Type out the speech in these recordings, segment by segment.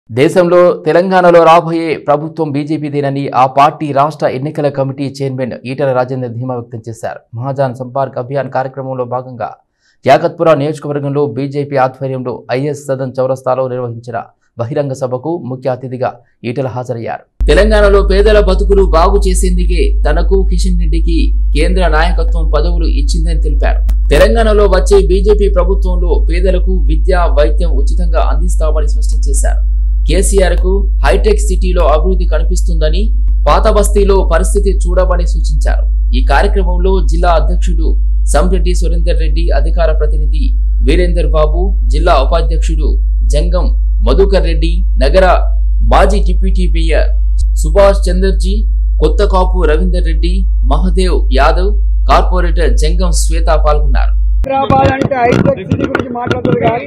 దేశంలో తెలంగాణలో రాబోయే ప్రభుత్వం బీజేపీదేనని ఆ పార్టీ రాష్ట్ర ఎన్నికల కమిటీ చైర్మన్ ఈటల రాజేందర్ ధీమా వ్యక్తం చేశారు మహాజాన్ సంపర్క్ అభియాన్ కార్యక్రమంలో భాగంగా యాకత్పుర నియోజకవర్గంలో బీజేపీ ఆధ్వర్యంలో ఐఎస్ సదన్ చౌరస్తాలో నిర్వహించిన బహిరంగ సభకు ముఖ్య అతిథిగా ఈటల హాజరయ్యారు తెలంగాణలో పేదల బతుకులు బాగు చేసేందుకే తనకు కిషన్ రెడ్డికి కేంద్ర నాయకత్వం పదవులు ఇచ్చిందని తెలిపారు తెలంగాణలో వచ్చే బీజేపీ ప్రభుత్వంలో పేదలకు విద్య వైద్యం ఉచితంగా అందిస్తామని స్పష్టం చేశారు కేసీఆర్ కు హైటెక్ సిటీలో అభివృద్ధి కనిపిస్తుందని పాత బస్తీలో పరిస్థితి చూడమని సూచించారు ఈ కార్యక్రమంలో జిల్లా అధ్యక్షుడు సంరెడ్డి సురేందర్ రెడ్డి అధికార ప్రతినిధి వీరేందర్ బాబు జిల్లా ఉపాధ్యక్షుడు జంగం మధుకర్ రెడ్డి నగర మాజీ deputy mayor Subhash Chanderji Kotha Kapu Ravinder Reddy Mahadev Yadav corporator Jangam Shweta పాల్గొన్నారు హైదరాబాద్ అంటే హైటెక్ సిటీ గురించి మాట్లాడుతుంది కానీ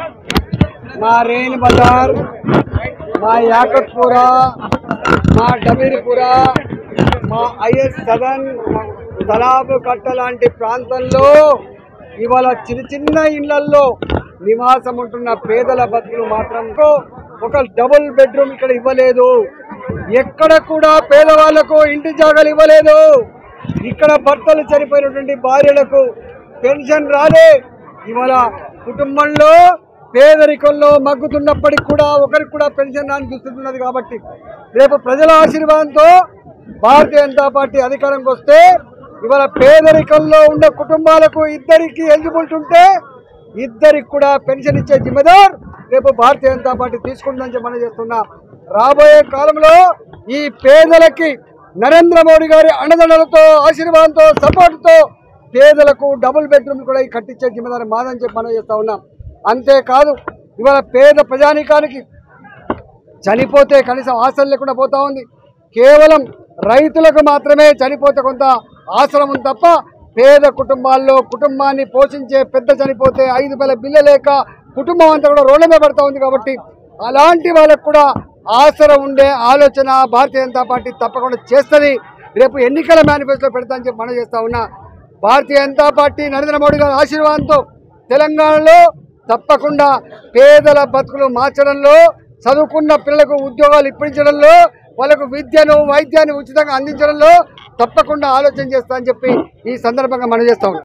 మా రేణి బజార్ మా యాకత్పుర మా డమీర్పుర మా ఐఎస్ సదన్ తలాబు కట్ట లాంటి ప్రాంతంలో ఇవాళ చిన్న చిన్న ఇళ్లల్లో నివాసం ఉంటున్న పేదల బతుకులు మాత్రం ఒక డబుల్ బెడ్రూమ్ ఇక్కడ ఇవ్వలేదు ఎక్కడ కూడా పేదవాళ్లకు ఇంటి జాగాలు ఇవ్వలేదు ఇక్కడ భర్తలు చనిపోయినటువంటి భార్యలకు పెన్షన్ రాలే ఇవాళ కుటుంబంలో పేదరికంలో మగ్గుతున్నప్పటికి కూడా ఒకరికి కూడా పెన్షన్ రాని దుస్థితి ఉన్నది కాబట్టి రేపు ప్రజల ఆశీర్వాదంతో భారతీయ జనతా పార్టీ అధికారంకి వస్తే ఇవాళ పేదరికంలో ఉన్న కుటుంబాలకు ఇద్దరికి ఎలిజిబిలిటీ ఉంటే ఇద్దరికి కూడా పెన్షన్ ఇచ్చే జిమ్మేదార్ రేపు భారతీయ జనతా పార్టీ తీసుకుంటుందని చెప్పి మనం చేస్తున్నా రాబోయే కాలంలో ఈ పేదలకి నరేంద్ర మోడీ గారి అండదండలతో ఆశీర్వాదంతో సపోర్టుతో పేదలకు డబుల్ బెడ్రూమ్ కూడా ఈ కట్టించే జిమ్మదారి మాదని చెప్పి మనం చేస్తా ఉన్నాం అంతేకాదు ఇవాళ పేద ప్రజానీకానికి చనిపోతే కనీసం ఆశలు లేకుండా పోతా ఉంది కేవలం రైతులకు మాత్రమే చనిపోతే కొంత ఆశ్రమం ఉంది తప్ప పేద కుటుంబాల్లో కుటుంబాన్ని పోషించే పెద్ద చనిపోతే ఐదు వేల బిల్ల లేక కుటుంబం అంతా కూడా రోడ్ల మీద పడతా ఉంది కాబట్టి అలాంటి వాళ్ళకు కూడా ఆసర ఉండే ఆలోచన భారతీయ జనతా పార్టీ తప్పకుండా చేస్తుంది రేపు ఎన్నికల మేనిఫెస్టో పెడతా అని చెప్పి మనం చేస్తా ఉన్నా భారతీయ జనతా పార్టీ నరేంద్ర మోడీ గారి ఆశీర్వాదంతో తెలంగాణలో తప్పకుండా పేదల బతుకులు మార్చడంలో చదువుకున్న పిల్లలకు ఉద్యోగాలు ఇప్పించడంలో వాళ్ళకు విద్యను వైద్యాన్ని ఉచితంగా అందించడంలో తప్పకుండా ఆలోచన చేస్తా అని చెప్పి ఈ సందర్భంగా మనం చేస్తా ఉన్నాం